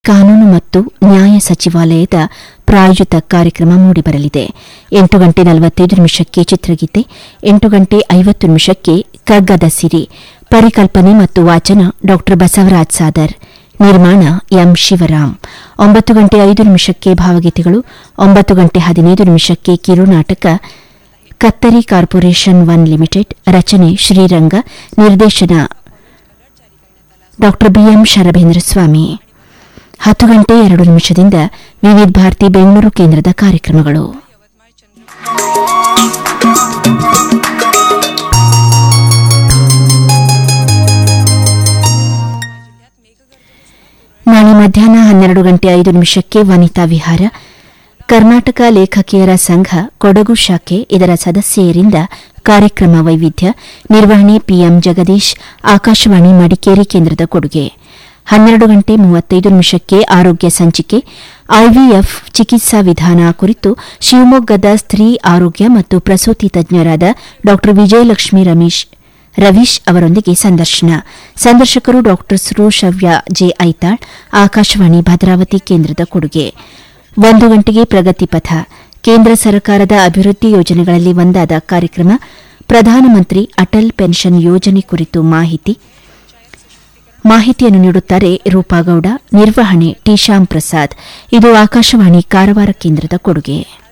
ಕಾನೂನು ಮತ್ತು ನ್ಯಾಯ ಸಚಿವಾಲಯದ ಪ್ರಾಯೋಜಿತ ಕಾರ್ಯಕ್ರಮ ಮೂಡಿಬರಲಿದೆ ಎಂಟು ಗಂಟೆ ನಲವತ್ತೈದು ನಿಮಿಷಕ್ಕೆ ಚಿತ್ರಗೀತೆ ಎಂಟು ಗಂಟೆ ಐವತ್ತು ನಿಮಿಷಕ್ಕೆ ಕಗ್ಗದ ಸಿರಿ ಪರಿಕಲ್ಪನೆ ಮತ್ತು ವಾಚನ ಡಾ ಬಸವರಾಜ್ ಸಾದರ್ ನಿರ್ಮಾಣ ಎಂ ಶಿವರಾಮ್ ಒಂಬತ್ತು ಗಂಟೆ ಐದು ನಿಮಿಷಕ್ಕೆ ಭಾವಗೀತೆಗಳು ಒಂಬತ್ತು ಗಂಟೆ ಹದಿನೈದು ನಿಮಿಷಕ್ಕೆ ಕಿರುನಾಟಕ ಕತ್ತರಿ ಕಾರ್ಪೊರೇಷನ್ ಒನ್ ಲಿಮಿಟೆಡ್ ರಚನೆ ಶ್ರೀರಂಗ ನಿರ್ದೇಶನ ಡಾ ಬಿಎಂ ಶರಭೇಂದ್ರ ಸ್ವಾಮಿ ಹತ್ತು ಗಂಟೆ ಎರಡು ನಿಮಿಷದಿಂದ ವಿವಿಧ ಭಾರತಿ ಬೆಂಗಳೂರು ಕೇಂದ್ರದ ಕಾರ್ಯಕ್ರಮಗಳು ನಾಳೆ ಮಧ್ಯಾಹ್ನ ಹನ್ನೆರಡು ಗಂಟೆ ಐದು ನಿಮಿಷಕ್ಕೆ ವನಿತಾ ವಿಹಾರ ಕರ್ನಾಟಕ ಲೇಖಕಿಯರ ಸಂಘ ಕೊಡಗು ಶಾಖೆ ಇದರ ಸದಸ್ಯೆಯರಿಂದ ಕಾರ್ಯಕ್ರಮ ವೈವಿಧ್ಯ ನಿರ್ವಹಣೆ ಪಿಎಂ ಜಗದೀಶ್ ಆಕಾಶವಾಣಿ ಮಡಿಕೇರಿ ಕೇಂದ್ರದ ಕೊಡುಗೆ ಹನ್ನೆರಡು ಗಂಟೆ ಮೂವತ್ತೈದು ನಿಮಿಷಕ್ಕೆ ಆರೋಗ್ಯ ಸಂಚಿಕೆ ಐವಿಎಫ್ ಚಿಕಿತ್ಸಾ ವಿಧಾನ ಕುರಿತು ಶಿವಮೊಗ್ಗದ ಸ್ತ್ರೀ ಆರೋಗ್ಯ ಮತ್ತು ಪ್ರಸೂತಿ ತಜ್ಞರಾದ ಡಾ ವಿಜಯಲಕ್ಷ್ಮಿ ರಮೇಶ್ ರವೀಶ್ ಅವರೊಂದಿಗೆ ಸಂದರ್ಶನ ಸಂದರ್ಶಕರು ಡಾ ಸುರೋಶವ್ಯ ಜೆ ಐತಾಳ್ ಆಕಾಶವಾಣಿ ಭದ್ರಾವತಿ ಕೇಂದ್ರದ ಕೊಡುಗೆ ಒಂದು ಗಂಟೆಗೆ ಪ್ರಗತಿ ಪಥ ಕೇಂದ್ರ ಸರ್ಕಾರದ ಅಭಿವೃದ್ಧಿ ಯೋಜನೆಗಳಲ್ಲಿ ಒಂದಾದ ಕಾರ್ಯಕ್ರಮ ಪ್ರಧಾನಮಂತ್ರಿ ಅಟಲ್ ಪೆನ್ಷನ್ ಯೋಜನೆ ಕುರಿತು ಮಾಹಿತಿ ಮಾಹಿತಿಯನ್ನು ನೀಡುತ್ತಾರೆ ರೂಪಾಗೌಡ ನಿರ್ವಹಣೆ ಟಿ ಶ್ಯಾಮ್ ಪ್ರಸಾದ್ ಇದು ಆಕಾಶವಾಣಿ ಕಾರವಾರ ಕೇಂದ್ರದ ಕೊಡುಗೆ